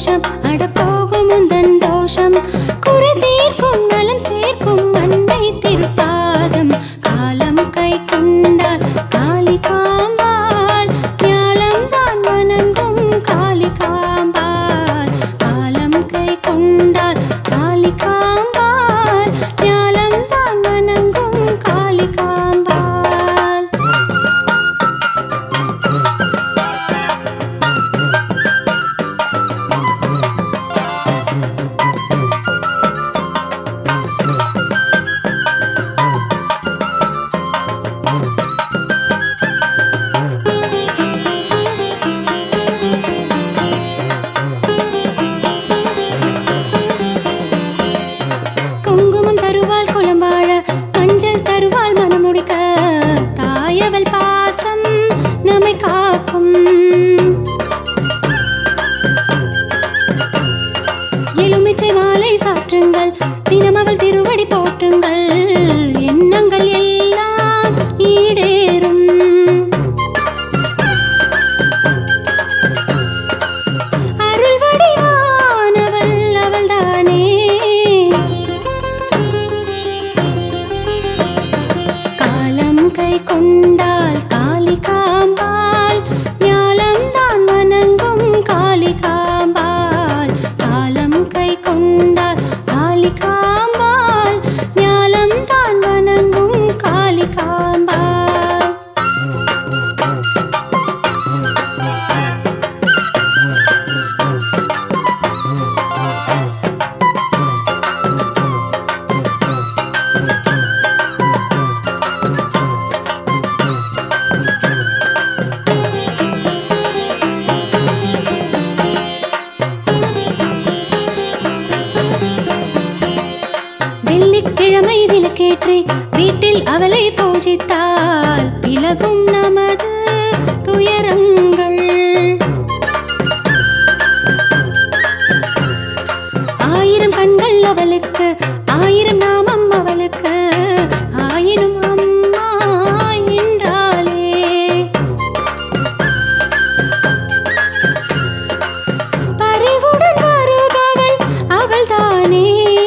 கோஷம் அட போகும் உந்தன் தோஷம் குறை தீர்க்கும் நலம் சேர்க்கும் அன்னை திருப்பாதம் காலம் கை கொண்டால் காளி காம்பால் ஞாலம் தான் வணங்கும் காளி காம்பால் காலம் கை கொண்டால் காளி காம்பால் ஞாலம் தான் வணங்கும் காளி காம்பால் குங்குமம் தருவாள் குளம்பாழ மஞ்சள் தருவாள் மனமுடிக்க தாயவள் பாசம் நம்மை காக்கும் எலுமிச்சை மாலை சாற்றுங்கள் தினம் அவள் திருவடி போற்றுங்கள் எண்ணங்கள் எல்லாம் ஈடேறும் அருள் வடிவானவள் அவள்தானே காலம் கை கொண்டால் காளி காம்பால் ஞாலம் தான் வணங்கும் காளி காம்பால் காலம் கை கொண்டால் காளி காம்பால் ஞாலம் தான் வணங்கும் காளி காம்பால் வெள்ளிக்கிழமை விளக்கேற்றி வீட்டில் அவளை பூஜித்தால் விலகும் நமது துயரங்கள் ஆயிரம் கண்கள் அவளுக்கு ஆயிரம் நாமம் அவளுக்கு ஆயினும் அம்மா என்றாலே பறிவுடன் வருபவள் அவள்தானே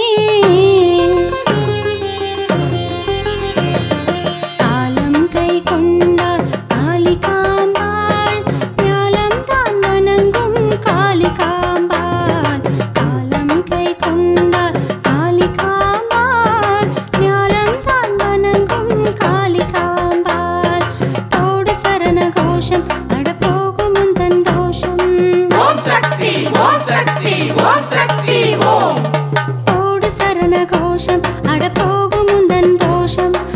காலம் கை கொண்டாள் காளி காம்பாள் ஞாலம் தான் வணங்கும் காளி காம்பாள் காலம் கை கொண்டாள் காளி காம்பாள் ஞாலம் தான் வணங்கும் காளி காம்பாள் தோடு சரண கோஷம் அட போகும் உந்தன் தோஷம் ஓம் சக்தி ஓம் சக்தி ஓம் சக்தி ஓம் தோடு சரண கோஷம் அட போகும் உந்தன் தோஷம்